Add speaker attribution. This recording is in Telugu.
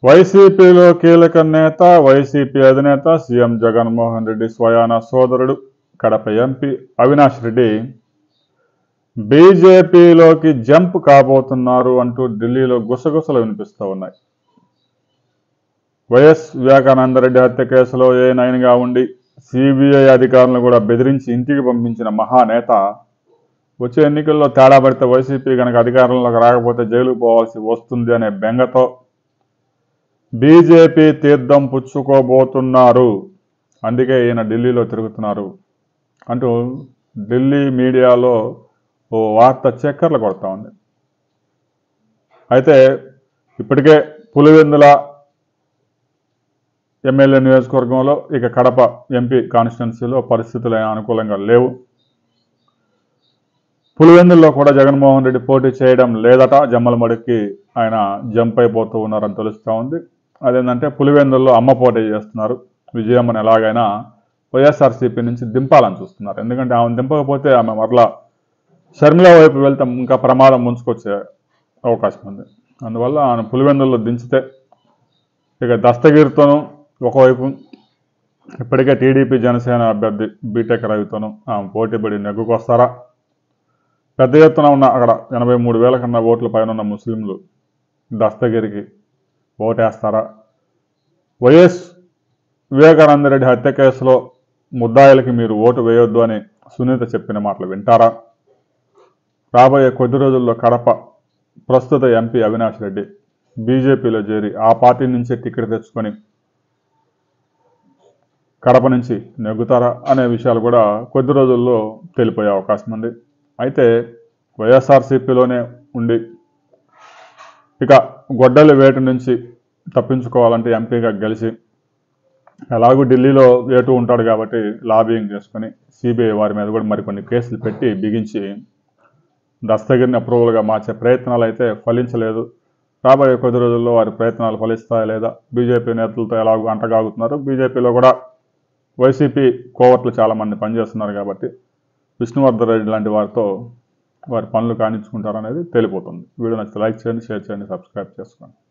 Speaker 1: వైసీపీలో కీలక నేత వైసీపీ అధినేత సీఎం జగన్మోహన్ రెడ్డి స్వయాన సోదరుడు కడప ఎంపీ అవినాష్ రెడ్డి బీజేపీలోకి జంప్ కాబోతున్నారు అంటూ ఢిల్లీలో గుసగుసలు వినిపిస్తూ ఉన్నాయి వైఎస్ వివేకానందరెడ్డి హత్య కేసులో ఏ నైన్గా ఉండి సిబిఐ అధికారులను కూడా బెదిరించి ఇంటికి పంపించిన మహానేత వచ్చే ఎన్నికల్లో తేడా పడితే వైసీపీ కనుక అధికారంలోకి రాకపోతే జైలుకు పోవాల్సి వస్తుంది అనే బెంగతో బీజేపీ తీర్థం పుచ్చుకోబోతున్నారు అందుకే ఈయన ఢిల్లీలో తిరుగుతున్నారు అంటూ ఢిల్లీ మీడియాలో ఓ వార్త చక్కర్లు కొడతా ఉంది అయితే ఇప్పటికే పులివెందుల ఎమ్మెల్యే నియోజకవర్గంలో ఇక కడప ఎంపీ కాన్స్టిట్యున్సీలో పరిస్థితులు ఏం అనుకూలంగా లేవు పులివెందుల్లో కూడా జగన్మోహన్ రెడ్డి పోటీ చేయడం లేదట జమ్మలమడికి ఆయన జంప్ అయిపోతూ ఉన్నారని తెలుస్తూ ఉంది అదేంటంటే పులివెందుల్లో అమ్మ పోటీ చేస్తున్నారు విజయమ్మని ఎలాగైనా వైఎస్ఆర్సీపీ నుంచి దింపాలని చూస్తున్నారు ఎందుకంటే ఆమె దింపకపోతే ఆమె మరలా షర్మిల వైపు వెళ్తే ఇంకా ప్రమాదం ముంచుకొచ్చే అవకాశం ఉంది అందువల్ల ఆయన పులివెందుల్లో దించితే ఇక దస్తగిరితోనూ ఒకవైపు ఇప్పటికే టీడీపీ జనసేన అభ్యర్థి బీటెక్ రవితోనూ ఆమె పోటీపడి నెగ్గుకొస్తారా పెద్ద ఎత్తున ఉన్న అక్కడ ఎనభై మూడు వేల కన్నా ఓట్ల పైన ఉన్న ముస్లింలు దస్తగిరికి ఓటేస్తారా వైఎస్ వివేకానంద రెడ్డి హత్య కేసులో ముద్దాయిలకి మీరు ఓటు వేయొద్దు అని సునీత చెప్పిన మాటలు వింటారా రాబోయే కొద్ది రోజుల్లో కడప ప్రస్తుత ఎంపీ అవినాష్ రెడ్డి బీజేపీలో చేరి ఆ పార్టీ నుంచే టికెట్ తెచ్చుకొని కడప నుంచి నెగ్గుతారా అనే విషయాలు కూడా కొద్ది రోజుల్లో తెలిపోయే అవకాశం ఉంది అయితే వైఎస్ఆర్సీపీలోనే ఉండి ఇక గొడ్డలి వేటు నుంచి తప్పించుకోవాలంటే ఎంపీగా గెలిచి ఎలాగూ ఢిల్లీలో వేటు ఉంటాడు కాబట్టి లాబింగ్ చేసుకొని సిబిఐ వారి మీద కూడా మరికొన్ని కేసులు పెట్టి బిగించి దస్తగిరిని అప్రూవల్గా మార్చే ప్రయత్నాలు అయితే ఫలించలేదు రాబోయే కొద్ది రోజుల్లో వారి ప్రయత్నాలు ఫలిస్తాయా లేదా బీజేపీ నేతలతో ఎలాగో అంటగాగుతున్నారు బీజేపీలో కూడా వైసీపీ కోవర్ట్లు చాలామంది పనిచేస్తున్నారు కాబట్టి విష్ణువర్ధన్ రెడ్డి లాంటి వారితో వారి పనులు కానించుకుంటారనేది తెలిపోతుంది వీడియో నచ్చితే లైక్ చేయండి షేర్ చేయండి సబ్స్క్రైబ్ చేసుకోండి